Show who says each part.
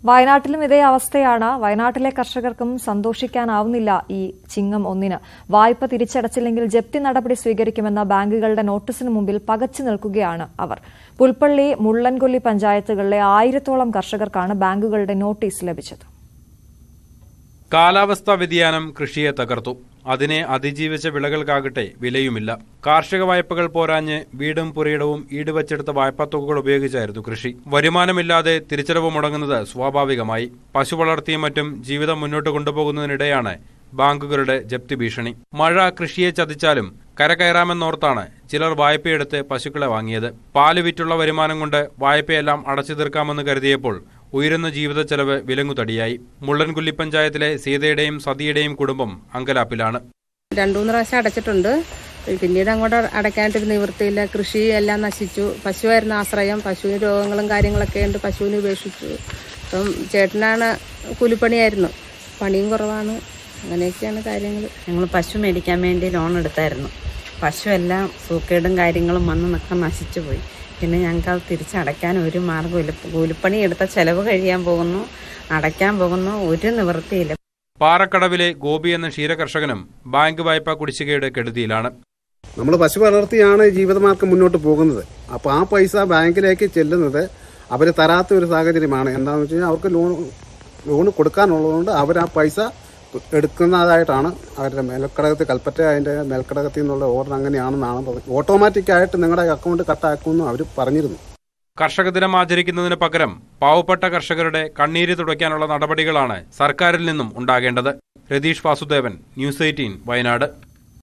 Speaker 1: വയനാട്ടിലും ഇതേ അവസ്ഥയാണ് വയനാട്ടിലെ കർഷകർക്കും സന്തോഷിക്കാനാവുന്നില്ല ഈ ചിങ്ങം ഒന്നിന് വായ്പ തിരിച്ചടച്ചില്ലെങ്കിൽ ജപ്തി നടപടി സ്വീകരിക്കുമെന്ന ബാങ്കുകളുടെ നോട്ടീസിന് മുമ്പിൽ പകച്ചു നിൽക്കുകയാണ് അവർ പുൽപ്പള്ളി മുള്ളൻകൊല്ലി പഞ്ചായത്തുകളിലെ ആയിരത്തോളം കർഷകർക്കാണ് ബാങ്കുകളുടെ നോട്ടീസ് ലഭിച്ചത്
Speaker 2: കാലാവസ്ഥാ വ്യതിയാനം കൃഷിയെ തകർത്തു അതിനെ അതിജീവിച്ച വിളകൾക്കാകട്ടെ വിലയുമില്ല കാർഷിക വായ്പകൾ പോരാഞ്ഞ് വീടും പുരയിടവും ഈടുവച്ചെടുത്ത വായ്പാ തുകകൾ ഉപയോഗിച്ചായിരുന്നു കൃഷി വരുമാനമില്ലാതെ തിരിച്ചടവ് മുടങ്ങുന്നത് സ്വാഭാവികമായി പശു വളർത്തിയും മറ്റും ജീവിതം മുന്നോട്ട് കൊണ്ടുപോകുന്നതിനിടെയാണ് ബാങ്കുകളുടെ ജപ്തി ഭീഷണി മഴ കൃഷിയെ ചതിച്ചാലും കരകയറാമെന്നോർത്താണ് ചിലർ വായ്പയെടുത്ത് പശുക്കളെ വാങ്ങിയത് പാല് വിറ്റുള്ള വരുമാനം കൊണ്ട് വായ്പയെല്ലാം അടച്ചു തീർക്കാമെന്ന് കരുതിയപ്പോൾ ഉയരുന്ന ജീവിത ചെലവ് വിലങ്ങുതടിയായി മുള്ളൻകുല്ലി പഞ്ചായത്തിലെ സീതയുടെയും സതിയുടെയും കുടുംബം അങ്കലാപ്പിലാണ്
Speaker 3: രണ്ടു മൂന്ന് പ്രാവശ്യം അടച്ചിട്ടുണ്ട് പിന്നീട് അങ്ങോട്ട് അടയ്ക്കാനായിട്ടൊരു നിവൃത്തിയില്ല കൃഷി എല്ലാം നശിച്ചു പശുവായിരുന്നു ആശ്രയം പശുവിന് രോഗങ്ങളും കാര്യങ്ങളൊക്കെ ഉണ്ട് പശുവിനെ ഉപേക്ഷിച്ചു അപ്പം ചേട്ടനാണ് കൂലിപ്പണിയായിരുന്നു പണിയും കുറവാണ് അങ്ങനെയൊക്കെയാണ് കാര്യങ്ങൾ
Speaker 4: ഞങ്ങൾ പശു മേടിക്കാൻ വേണ്ടി ലോൺ എടുത്തായിരുന്നു പശു എല്ലാം സൂക്കേടും കാര്യങ്ങളും വന്ന് നിൽക്കാൻ നശിച്ചു പോയി പിന്നെ ഞങ്ങൾക്ക് അത് തിരിച്ചടയ്ക്കാൻ ഒരു മാർഗ്ഗമില്ല കൂലിപ്പണി എടുത്ത ചെലവ് കഴിയാൻ പോകുന്നു അടയ്ക്കാൻ പോകുന്നു ഒരു നിവൃത്തിയില്ല
Speaker 2: പാറക്കടവിലെ ഗോപി എന്ന ക്ഷീരകർഷകനും ബാങ്ക് വായ്പാ കുടിശ്ശികയുടെ കെടുതിയിലാണ്
Speaker 5: നമ്മൾ പശു വളർത്തിയാണ് ജീവിതമാർഗം മുന്നോട്ട് പോകുന്നത് അപ്പോൾ ആ പൈസ ബാങ്കിലേക്ക് ചെല്ലുന്നത് അവർ തരാത്ത ഒരു സാഹചര്യമാണ് എന്താണെന്ന് വെച്ച് കഴിഞ്ഞാൽ അവർക്ക് ലോൺ ലോൺ കൊടുക്കാനുള്ളതുകൊണ്ട് അവർ ആ പൈസ എടുക്കുന്നതായിട്ടാണ് അവരുടെ മേൽക്കടകത്തിൽ കൽപ്പറ്റ അതിൻ്റെ മേൽക്കടകത്തിൽ നിന്നുള്ള ഓർഡർ അങ്ങനെയാണെന്നാണ് പറഞ്ഞത് ഓട്ടോമാറ്റിക്കായിട്ട് നിങ്ങളുടെ അക്കൗണ്ട് കട്ടാക്കുമെന്ന് അവർ പറഞ്ഞിരുന്നു
Speaker 2: കർഷക ദിനം ആചരിക്കുന്നതിന് പകരം പാവപ്പെട്ട കർഷകരുടെ കണ്ണീര് തുടയ്ക്കാനുള്ള നടപടികളാണ് സർക്കാരിൽ നിന്നും ഉണ്ടാകേണ്ടത് രതീഷ് വാസുദേവൻ ന്യൂസ് എയ്റ്റീൻ വയനാട്